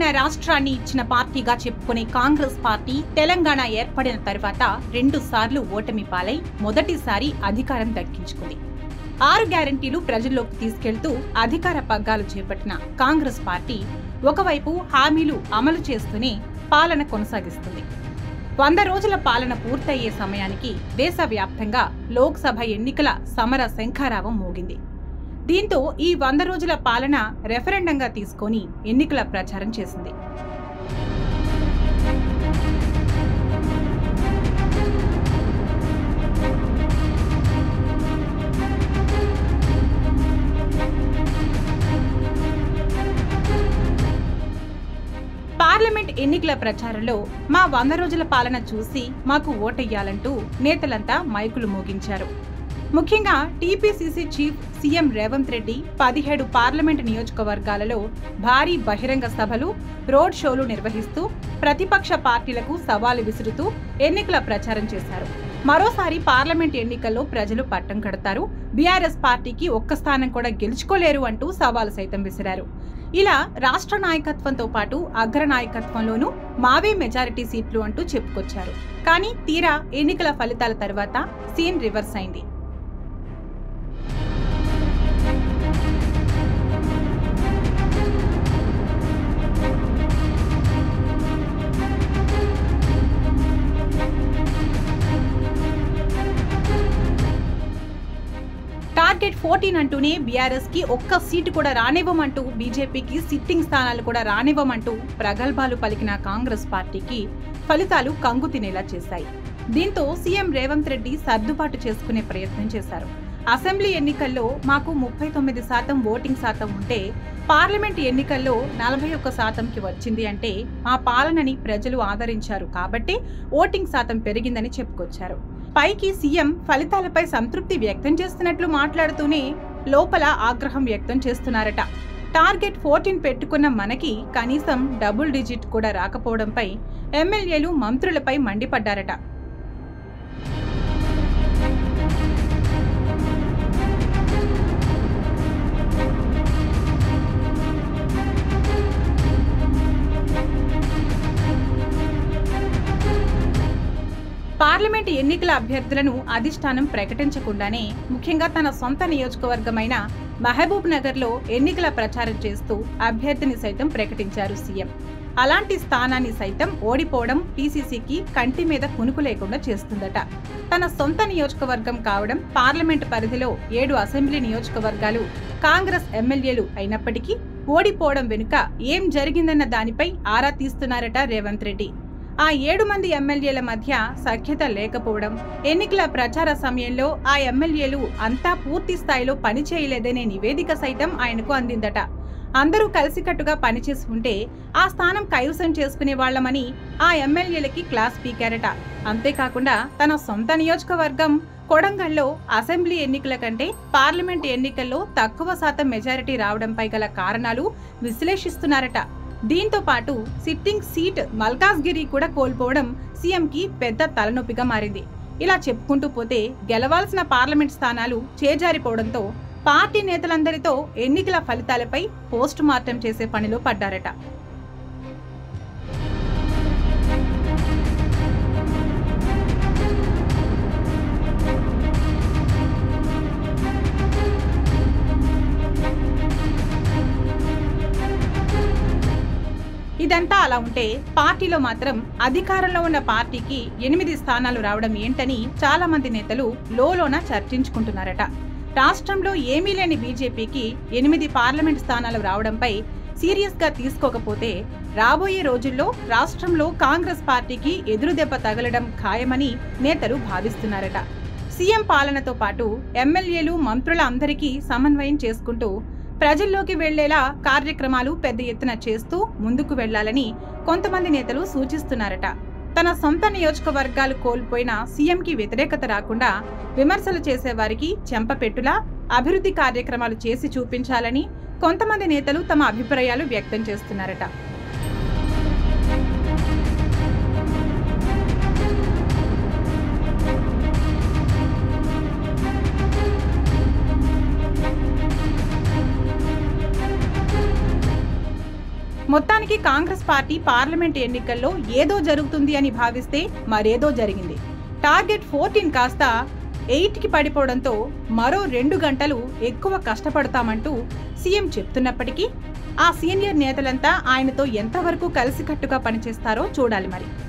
రాష్ట్రాన్ని ఇచ్చిన పార్టీగా చెప్పుకునే కాంగ్రెస్ పార్టీ తెలంగాణ ఏర్పడిన తర్వాత రెండు సార్లు ఓటమి పాలై మొదటిసారి అధికారం దక్కించుకుంది ఆరు గ్యారంటీలు ప్రజల్లోకి తీసుకెళ్తూ అధికార పగ్గాలు చేపట్టిన కాంగ్రెస్ పార్టీ ఒకవైపు హామీలు అమలు చేస్తూనే పాలన కొనసాగిస్తుంది వంద రోజుల పాలన పూర్తయ్యే సమయానికి దేశవ్యాప్తంగా లోక్సభ ఎన్నికల సమర శంఖారావం మోగింది దీంతో ఈ వంద రోజుల పాలన రెఫరెండంగా తీసుకొని ఎన్నికల ప్రచారం చేసింది పార్లమెంట్ ఎన్నికల ప్రచారంలో మా వంద రోజుల పాలన చూసి మాకు ఓటెయ్యాలంటూ నేతలంతా మైకులు మోగించారు ముఖ్యంగా TPCC chief CM Revanth Reddy పదిహేడు పార్లమెంట్ నియోజకవర్గాలలో భారీ బహిరంగ సభలు రోడ్ షోలు నిర్వహిస్తూ ప్రతిపక్ష పార్టీలకు సవాలు విసురుతూ ఎన్నికల ప్రచారం చేశారు మరోసారి పార్లమెంట్ ఎన్నికల్లో ప్రజలు పట్టం కడతారు బీఆర్ఎస్ పార్టీకి ఒక్క స్థానం కూడా గెలుచుకోలేరు అంటూ సవాలు సైతం విసిరారు ఇలా రాష్ట్ర నాయకత్వంతో పాటు అగ్ర నాయకత్వంలోనూ మావే మెజారిటీ సీట్లు అంటూ చెప్పుకొచ్చారు కానీ తీరా ఎన్నికల ఫలితాల తర్వాత సీన్ రివర్స్ అయింది టార్గెట్ ఫోర్టీన్ అంటూనే బీఆర్ఎస్ కి ఒక్క సీటు కూడా రానివ్వమంటూ బీజేపీకి సిట్టింగ్ స్థానాలు కూడా రానివ్వమంటూ ప్రగల్భాలు పలికిన కాంగ్రెస్ పార్టీకి ఫలితాలు కంగు తినేలా చేశాయి దీంతో సీఎం రేవంత్ రెడ్డి సర్దుబాటు చేసుకునే ప్రయత్నం చేశారు అసెంబ్లీ ఎన్నికల్లో మాకు ముప్పై తొమ్మిది శాతం ఓటింగ్ శాతం ఉంటే పార్లమెంట్ ఎన్నికల్లో నలభై ఒక్క శాతంకి వచ్చింది అంటే మా పాలనని ప్రజలు ఆదరించారు కాబట్టి ఓటింగ్ శాతం పెరిగిందని చెప్పుకొచ్చారు పైకి సీఎం ఫలితాలపై సంతృప్తి వ్యక్తం చేస్తున్నట్లు మాట్లాడుతూనే లోపల ఆగ్రహం వ్యక్తం చేస్తున్నారట టార్గెట్ ఫోర్టీన్ పెట్టుకున్న మనకి కనీసం డబుల్ డిజిట్ కూడా రాకపోవడంపై ఎమ్మెల్యేలు మంత్రులపై మండిపడ్డారట పార్లమెంట్ ఎన్నికల అభ్యర్థులను అధిష్టానం ప్రకటించకుండానే ముఖ్యంగా తన సొంత నియోజకవర్గమైన మహబూబ్ నగర్లో ఎన్నికల ప్రచారం చేస్తూ అభ్యర్థిని సైతం ప్రకటించారు సీఎం అలాంటి స్థానాన్ని సైతం ఓడిపోవడం పీసీసీకి కంటి మీద కునుకు లేకుండా చేస్తుందట తన సొంత నియోజకవర్గం కావడం పార్లమెంట్ పరిధిలో ఏడు అసెంబ్లీ నియోజకవర్గాలు కాంగ్రెస్ ఎమ్మెల్యేలు అయినప్పటికీ ఓడిపోవడం వెనుక ఏం జరిగిందన్న దానిపై ఆరా తీస్తున్నారట రేవంత్ రెడ్డి ఆ ఏడు మంది ఎమ్మెల్యేల మధ్య సఖ్యత లేకపోవడం ఎన్నికల ప్రచార సమయంలో ఆ ఎమ్మెల్యేలు అంతా పూర్తి స్థాయిలో పనిచేయలేదనే నివేదిక సైతం ఆయనకు అందిందట అందరూ కలిసికట్టుగా పనిచేసి ఉంటే ఆ స్థానం కైవసం చేసుకునే వాళ్లమని ఆ ఎమ్మెల్యేలకి క్లాస్ పీకారట అంతేకాకుండా తన సొంత నియోజకవర్గం కొడంగల్లో అసెంబ్లీ ఎన్నికల కంటే పార్లమెంట్ ఎన్నికల్లో తక్కువ శాతం మెజారిటీ రావడంపై గల కారణాలు విశ్లేషిస్తున్నారట దీంతో పాటు సిట్టింగ్ సీట్ మల్కాజ్గిరి కూడా కోల్పోవడం సీఎంకి పెద్ద తలనొప్పిగా మారింది ఇలా చెప్పుకుంటూ పోతే గెలవాల్సిన పార్లమెంట్ స్థానాలు చేజారిపోవడంతో పార్టీ నేతలందరితో ఎన్నికల ఫలితాలపై పోస్ట్ మార్టం చేసే పనిలో పడ్డారట ఇదంతా అలా ఉంటే పార్టీలో మాత్రం అధికారంలో ఉన్న పార్టీకి ఎనిమిది స్థానాలు రావడం ఏంటని చాలా మంది నేతలు లోలోన చర్చించుకుంటున్నారట రాష్ట్రంలో ఏమీ లేని బీజేపీకి ఎనిమిది పార్లమెంట్ స్థానాలు రావడంపై సీరియస్ గా తీసుకోకపోతే రాబోయే రోజుల్లో రాష్ట్రంలో కాంగ్రెస్ పార్టీకి ఎదురుదెబ్బ తగలడం ఖాయమని నేతలు భావిస్తున్నారట సీఎం పాలనతో పాటు ఎమ్మెల్యేలు మంత్రుల అందరికీ సమన్వయం చేసుకుంటూ ప్రజల్లోకి వెళ్లేలా కార్యక్రమాలు పెద్ద ఎత్తున చేస్తూ ముందుకు వెళ్లాలని కొంతమంది నేతలు సూచిస్తున్నారట తన సొంత నియోజకవర్గాలు కోల్పోయిన సీఎంకి వ్యతిరేకత రాకుండా విమర్శలు చేసేవారికి చెంపపెట్టులా అభివృద్ధి కార్యక్రమాలు చేసి చూపించాలని కొంతమంది నేతలు తమ అభిప్రాయాలు వ్యక్తం చేస్తున్నారట మొత్తానికి కాంగ్రెస్ పార్టీ పార్లమెంట్ ఎన్నికల్లో ఏదో జరుగుతుంది అని భావిస్తే మరేదో జరిగింది టార్గెట్ ఫోర్టీన్ కాస్త ఎయిట్కి పడిపోవడంతో మరో రెండు గంటలు ఎక్కువ కష్టపడతామంటూ సీఎం చెప్తున్నప్పటికీ ఆ సీనియర్ నేతలంతా ఆయనతో ఎంతవరకు కలిసికట్టుగా పనిచేస్తారో చూడాలి మరి